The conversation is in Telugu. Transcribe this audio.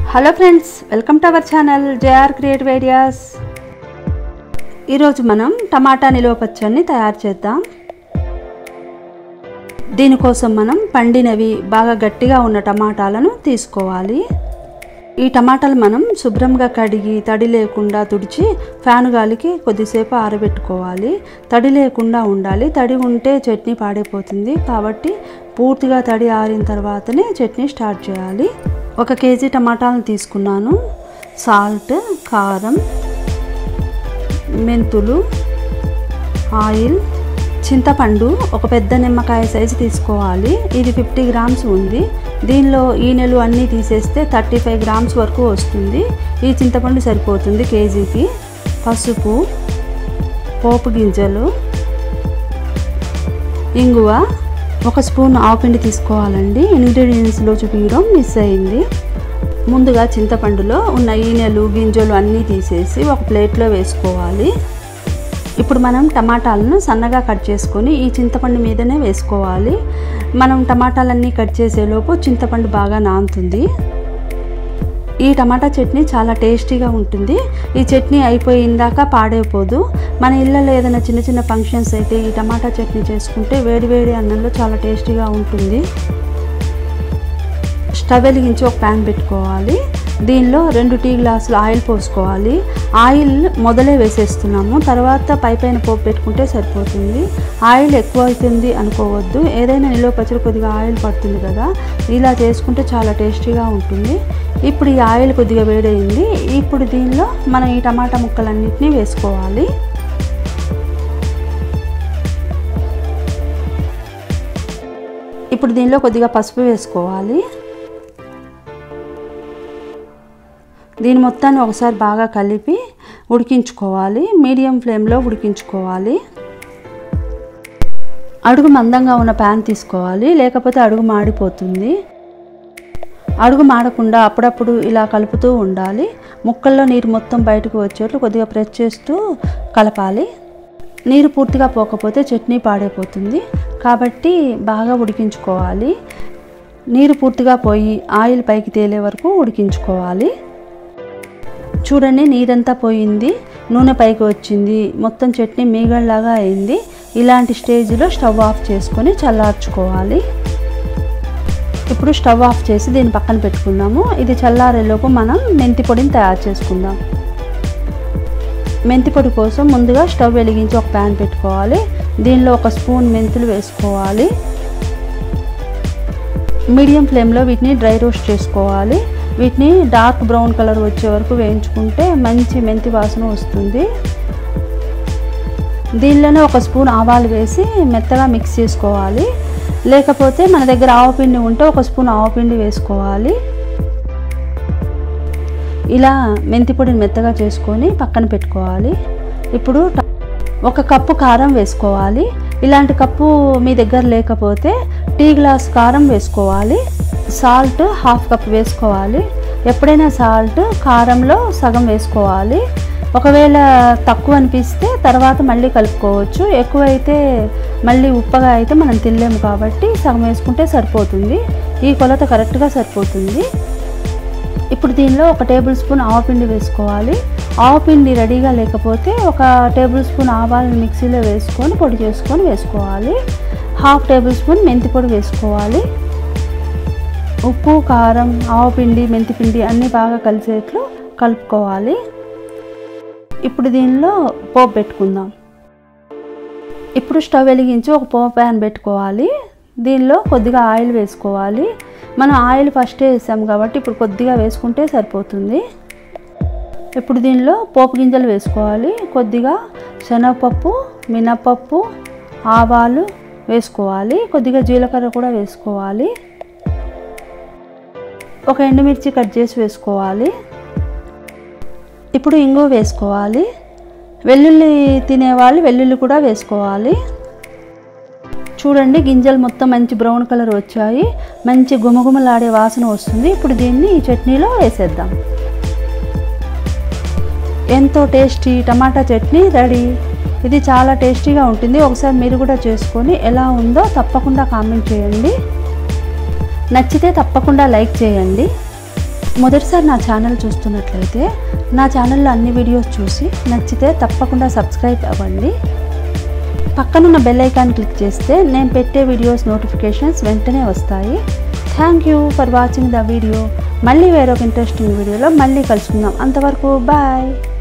hello friends welcome to our channel JR creative ideas ఈరోజు మనం టమాటా నిలువ పచ్చడిని తయారు చేద్దాం దీనికోసం మనం పండినవి బాగా గట్టిగా ఉన్న టమాటాలను తీసుకోవాలి ఈ టమాటాలు మనం శుభ్రంగా కడిగి తడి లేకుండా తుడిచి ఫ్యాన్ గాలికి కొద్దిసేపు ఆరబెట్టుకోవాలి తడి లేకుండా ఉండాలి తడి ఉంటే చట్నీ పాడైపోతుంది కాబట్టి పూర్తిగా తడి ఆరిన తర్వాతనే చట్నీ స్టార్ట్ చేయాలి ఒక కేజీ టమాటాలను తీసుకున్నాను సాల్ట్ కారం మెంతులు ఆయిల్ చింతపండు ఒక పెద్ద నిమ్మకాయ సైజు తీసుకోవాలి ఇది ఫిఫ్టీ గ్రామ్స్ ఉంది దీనిలో ఈనెలు అన్నీ తీసేస్తే థర్టీ ఫైవ్ గ్రామ్స్ వరకు వస్తుంది ఈ చింతపండు సరిపోతుంది కేజీకి పసుపు పోపు గింజలు ఇంగువ ఒక స్పూన్ ఆవుపిండి తీసుకోవాలండి ఇంగ్రీడియంట్స్లో చూపించడం మిస్ అయింది ముందుగా చింతపండులో ఉన్న ఈనెలు గింజలు అన్నీ తీసేసి ఒక ప్లేట్లో వేసుకోవాలి ఇప్పుడు మనం టమాటాలను సన్నగా కట్ చేసుకొని ఈ చింతపండు మీదనే వేసుకోవాలి మనం టమాటాలన్నీ కట్ చేసేలోపు చింతపండు బాగా నానుతుంది ఈ టమాటా చట్నీ చాలా టేస్టీగా ఉంటుంది ఈ చట్నీ అయిపోయిందాక పాడైపోదు మన ఇళ్ళలో ఏదైనా చిన్న చిన్న ఫంక్షన్స్ అయితే ఈ టమాటా చట్నీ చేసుకుంటే వేడి వేడి అన్నంలో చాలా టేస్టీగా ఉంటుంది స్టవ్ వెలిగించి ఒక ప్యాన్ పెట్టుకోవాలి దీనిలో రెండు టీ గ్లాసులు ఆయిల్ పోసుకోవాలి ఆయిల్ మొదలే వేసేస్తున్నాము తర్వాత పై పైన పోపు పెట్టుకుంటే సరిపోతుంది ఆయిల్ ఎక్కువ అవుతుంది అనుకోవద్దు ఏదైనా నిలువ పచ్చడి కొద్దిగా ఆయిల్ పడుతుంది కదా ఇలా చేసుకుంటే చాలా టేస్టీగా ఉంటుంది ఇప్పుడు ఈ ఆయిల్ కొద్దిగా వేడైంది ఇప్పుడు దీనిలో మనం ఈ టమాటా ముక్కలన్నింటినీ వేసుకోవాలి ఇప్పుడు దీనిలో కొద్దిగా పసుపు వేసుకోవాలి దీని మొత్తాన్ని ఒకసారి బాగా కలిపి ఉడికించుకోవాలి మీడియం ఫ్లేమ్లో ఉడికించుకోవాలి అడుగు మందంగా ఉన్న ప్యాన్ తీసుకోవాలి లేకపోతే అడుగు మాడిపోతుంది అడుగు మాడకుండా అప్పుడప్పుడు ఇలా కలుపుతూ ఉండాలి ముక్కల్లో నీరు మొత్తం బయటకు వచ్చేట్లు కొద్దిగా ప్రెస్ చేస్తూ కలపాలి నీరు పూర్తిగా పోకపోతే చట్నీ పాడైపోతుంది కాబట్టి బాగా ఉడికించుకోవాలి నీరు పూర్తిగా పోయి ఆయిల్ పైకి తేలే వరకు ఉడికించుకోవాలి చూడండి నీరంతా పోయింది నూనె పైకి వచ్చింది మొత్తం చట్నీ మీగడలాగా అయింది ఇలాంటి స్టేజ్లో స్టవ్ ఆఫ్ చేసుకొని చల్లార్చుకోవాలి ఇప్పుడు స్టవ్ ఆఫ్ చేసి దీన్ని పక్కన పెట్టుకుందాము ఇది చల్లారేలోపు మనం మెంతి పొడిని తయారు చేసుకుందాం మెంతి పొడి కోసం ముందుగా స్టవ్ వెలిగించి ఒక ప్యాన్ పెట్టుకోవాలి దీనిలో ఒక స్పూన్ మెంతులు వేసుకోవాలి మీడియం ఫ్లేమ్లో వీటిని డ్రై రోస్ట్ చేసుకోవాలి వీటిని డార్క్ బ్రౌన్ కలర్ వచ్చే వరకు వేయించుకుంటే మంచి మెంతి వాసన వస్తుంది దీనిలోనే ఒక స్పూన్ ఆవాలు వేసి మెత్తగా మిక్స్ చేసుకోవాలి లేకపోతే మన దగ్గర ఆవపిండి ఉంటే ఒక స్పూన్ ఆవపిండి వేసుకోవాలి ఇలా మెంతి పొడిని మెత్తగా చేసుకొని పక్కన పెట్టుకోవాలి ఇప్పుడు ఒక కప్పు కారం వేసుకోవాలి ఇలాంటి కప్పు మీ దగ్గర లేకపోతే టీ గ్లాస్ కారం వేసుకోవాలి సాల్ట్ హాఫ్ కప్ వేసుకోవాలి ఎప్పుడైనా సాల్ట్ కారంలో సగం వేసుకోవాలి ఒకవేళ తక్కువ అనిపిస్తే తర్వాత మళ్ళీ కలుపుకోవచ్చు ఎక్కువైతే మళ్ళీ ఉప్పగా అయితే మనం తినలేము కాబట్టి సగం వేసుకుంటే సరిపోతుంది ఈ కొలత కరెక్ట్గా సరిపోతుంది ఇప్పుడు దీనిలో ఒక టేబుల్ స్పూన్ ఆవపిండి వేసుకోవాలి ఆవపిండి రెడీగా లేకపోతే ఒక టేబుల్ స్పూన్ ఆవాలను మిక్సీలో వేసుకొని పొడి చేసుకొని వేసుకోవాలి హాఫ్ టేబుల్ స్పూన్ మెంతి పొడి వేసుకోవాలి ఉప్పు కారం ఆవపిండి మెంతిపిండి అన్నీ బాగా కలిసేట్లు కలుపుకోవాలి ఇప్పుడు దీనిలో పోపు పెట్టుకుందాం ఇప్పుడు స్టవ్ వెలిగించి ఒక పోపు ప్యాన్ పెట్టుకోవాలి దీనిలో కొద్దిగా ఆయిల్ వేసుకోవాలి మనం ఆయిల్ ఫస్టే వేసాం కాబట్టి ఇప్పుడు కొద్దిగా వేసుకుంటే సరిపోతుంది ఇప్పుడు దీనిలో పోపు గింజలు వేసుకోవాలి కొద్దిగా శనగపప్పు మినపప్పు ఆవాలు వేసుకోవాలి కొద్దిగా జీలకర్ర కూడా వేసుకోవాలి ఒక ఎండుమిర్చి కట్ చేసి వేసుకోవాలి ఇప్పుడు ఇంగు వేసుకోవాలి వెల్లుల్లి తినేవాళ్ళు వెల్లుల్లి కూడా వేసుకోవాలి చూడండి గింజలు మొత్తం మంచి బ్రౌన్ కలర్ వచ్చాయి మంచి గుమగుమలాడే వాసన వస్తుంది ఇప్పుడు దీన్ని ఈ చట్నీలో వేసేద్దాం ఎంతో టేస్టీ టమాటా చట్నీ రెడీ ఇది చాలా టేస్టీగా ఉంటుంది ఒకసారి మీరు కూడా చేసుకొని ఎలా ఉందో తప్పకుండా కామెంట్ చేయండి నచ్చితే తప్పకుండా లైక్ చేయండి మొదటిసారి నా ఛానల్ చూస్తున్నట్లయితే నా ఛానల్లో అన్ని వీడియోస్ చూసి నచ్చితే తప్పకుండా సబ్స్క్రైబ్ అవ్వండి పక్కనున్న బెల్ ఐకాన్ క్లిక్ చేస్తే నేను పెట్టే వీడియోస్ నోటిఫికేషన్స్ వెంటనే వస్తాయి thank you for watching the video మళ్ళీ వేరొక ఇంట్రెస్టింగ్ వీడియోలో మళ్ళీ కలుసుకుందాం అంతవరకు బాయ్